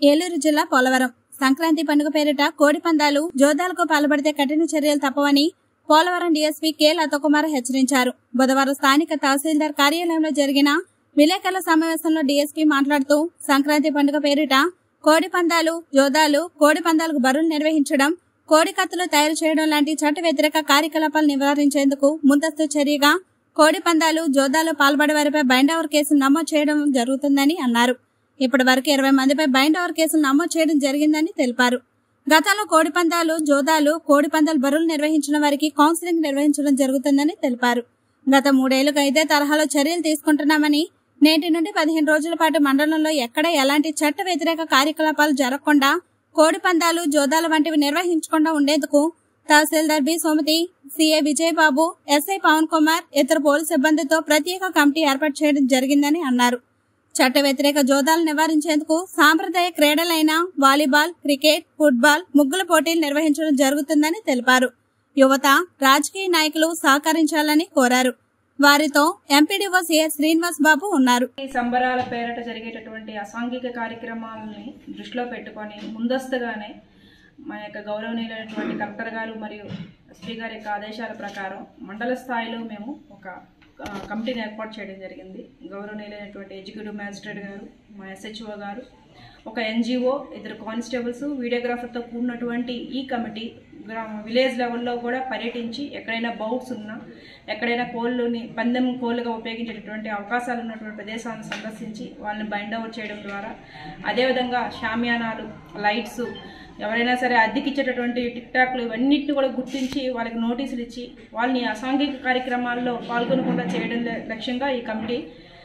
ఏలూరు జిల్లా పోలవరం సంక్రాంతి పండుగ పేరిట కోడి పందాలు జోదాలకు పాల్పడితే కఠిన చర్యలు తప్పవని పోలవరం డీఎస్పీ కె లతకుమార్ హెచ్చరించారు బుధవారం స్థానిక తహసీల్దార్ కార్యాలయంలో జరిగిన విలేకరుల సమావేశంలో డీఎస్పీ మాట్లాడుతూ సంక్రాంతి పండుగ పేరిట కోడి పందాలు జోదాలు కోడి పందాలకు బరువులు నిర్వహించడం కోడి కత్తులు తయారు చేయడం లాంటి చట్ట వ్యతిరేక కార్యకలాపాలు నివారించేందుకు ముందస్తు చర్యగా కోడి పందాలు జోదాలు పాల్పడే వారిపై బైండ్ ఓవర్ కేసులు నమోదు చేయడం జరుగుతుందని అన్నారు ఇప్పటి వరకు ఇరవై మందిపై బైండ్ ఓవర్ కేసులు నమోదు చేయడం జరిగిందని తెలిపారు గతంలో కోడి పందాలు జోదాలు కోడి పందాలు బరువులు నిర్వహించిన వారికి కౌన్సిలింగ్ నిర్వహించడం జరుగుతుందని తెలిపారు గత మూడేళ్లుగా ఇదే తరహాలో చర్యలు తీసుకుంటున్నామని నేటి నుండి పదిహేను రోజుల పాటు మండలంలో ఎక్కడ ఎలాంటి చట్ట వ్యతిరేక కార్యకలాపాలు జరగకుండా కోడి పందాలు జోదాలు వంటివి నిర్వహించకుండా ఉండేందుకు తహసీల్దార్ B Somathi CA Vijayababu SI Pavan Kumar ఇతర పోలీసు సిబ్బందితో ప్రత్యేక కమిటీ ఏర్పాటు చేయడం జరిగిందని అన్నారు చట్ట వ్యతిరేక జోదాలు నివారించేందుకు సాంప్రదాయ క్రీడలైన వాలీబాల్ క్రికెట్ ఫుట్బాల్ ముగ్గుల పోటీలు నిర్వహించడం జరుగుతుందని తెలిపారు యువత రాజకీయ నాయకులు సహకరించాలని కోరారు వారితో ఎంపీడీఓ సిఎస్ శ్రీనివాస్ బాబు ఉన్నారు ఈ సంబరాల పేరట జరిగేటటువంటి అసాంఘిక కార్యక్రమాలని దృష్టిలో పెట్టుకొని ముందస్తుగానే మన యొక్క గౌరవనీయులైనటువంటి కలెక్టర్ గారు మరియు ఎస్పీ గారి యొక్క ఆదేశాల ప్రకారం మండల స్థాయిలో మేము ఒక ఆ, కమిటీని ఏర్పాటు చేయడం జరిగింది గౌరవనీయులైనటువంటి ఎగ్జిక్యూటివ్ మ్యాజిస్ట్రేట్ గారు మా ఎస్హెచ్ఓ గారు ఒక ఎన్జిఓ ఇద్దరు కానిస్టేబుల్స్ వీడియోగ్రాఫర్తో కూడినటువంటి ఈ కమిటీ గ్రామ విలేజ్ లెవెల్లో కూడా పర్యటించి ఎక్కడైనా బౌట్స్ ఉన్నా ఎక్కడైనా కోళ్ళుని పందెం కోళ్ళుగా ఉపయోగించేటటువంటి అవకాశాలు ఉన్నటువంటి ప్రదేశాలను సందర్శించి వాళ్ళని బైండ్ అవుట్ చేయడం ద్వారా అదేవిధంగా షామియానాలు లైట్స్ ఎవరైనా సరే అద్దెకిచ్చేటటువంటి టిక్ టాక్లు ఇవన్నిటిని కూడా గుర్తించి వాళ్ళకి నోటీసులు ఇచ్చి వాళ్ళని అసాంఘిక కార్యక్రమాల్లో పాల్గొనకుండా చేయడం లే- లక్ష్యంగా ఈ కమిటీ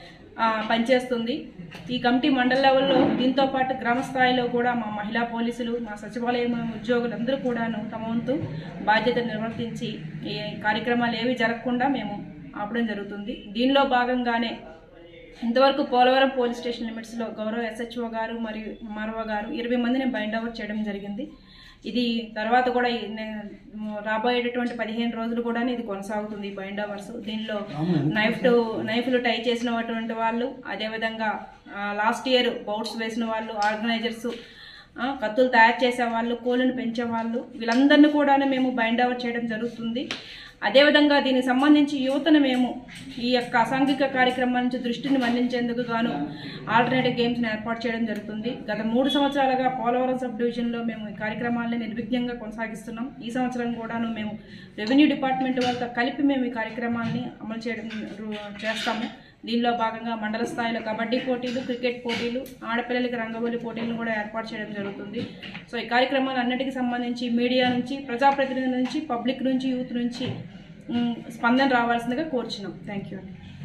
ఆ, పనిచేస్తుంది ఈ కమిటీ మండల లెవెల్లో దీంతో పాటు గ్రామ స్థాయిలో కూడా మా మహిళా పోలీసులు మా సచివాలయం ఉద్యోగులందరూ కూడాను తమ వంతు బాధ్యత నిర్వర్తించి ఈ కార్యక్రమాలు ఏవి జరగకుండా మేము ఆపడం జరుగుతుంది దీనిలో భాగంగానే ఇంతవరకు పోలవరం పోలీస్ స్టేషన్ లిమిట్స్లో గౌరవ ఎస్హెచ్ఓ గారు మరియు ఎంఆర్ఓ గారు ఇరవై మందిని బైండ్ అవుట్ చేయడం జరిగింది ఇది తర్వాత కూడా ఈ నే- రాబోయేటటువంటి పదిహేను రోజులు కూడా ఇది కొనసాగుతుంది ఈ బైండ్ అవర్స్ దీనిలో నైఫ్ టు నైఫ్లు టై చేసినటువంటి వాళ్ళు అదేవిధంగా లాస్ట్ ఇయర్ బౌట్స్ వేసిన వాళ్ళు ఆర్గనైజర్స్ కత్తులు తయారు చేసే వాళ్ళు కోళ్ళను పెంచే వాళ్ళు వీళ్ళందరినీ కూడా మేము బైండ్ అవుట్ చేయడం జరుగుతుంది అదేవిధంగా దీనికి సంబంధించి యువతను మేము ఈ యొక్క అసాంఘిక కార్యక్రమాల నుంచి దృష్టిని మళ్లించేందుకు గాను ఆల్టర్నేటివ్ గేమ్స్ని ఏర్పాటు చేయడం జరుగుతుంది గత మూడు సంవత్సరాలుగా పోలవరం సబ్ డివిజన్లో మేము ఈ కార్యక్రమాలని నిర్విఘ్నంగా కొనసాగిస్తున్నాం ఈ సంవత్సరం కూడాను మేము రెవెన్యూ డిపార్ట్మెంట్ వాళ్ళతో కలిపి మేము ఈ కార్యక్రమాన్ని అమలు చేయడం రు- చేస్తాము దీనిలో భాగంగా మండల స్థాయిలో కబడ్డీ పోటీలు క్రికెట్ పోటీలు ఆడపిల్లలకి రంగవల్లి పోటీలను కూడా ఏర్పాటు చేయడం జరుగుతుంది సో ఈ కార్యక్రమాలు అన్నిటికీ సంబంధించి మీడియా నుంచి ప్రజాప్రతినిధుల నుంచి పబ్లిక్ నుంచి యూత్ నుంచి ఉమ్, స్పందన రావాల్సిందిగా కోరుచున్నాం థ్యాంక్ యూ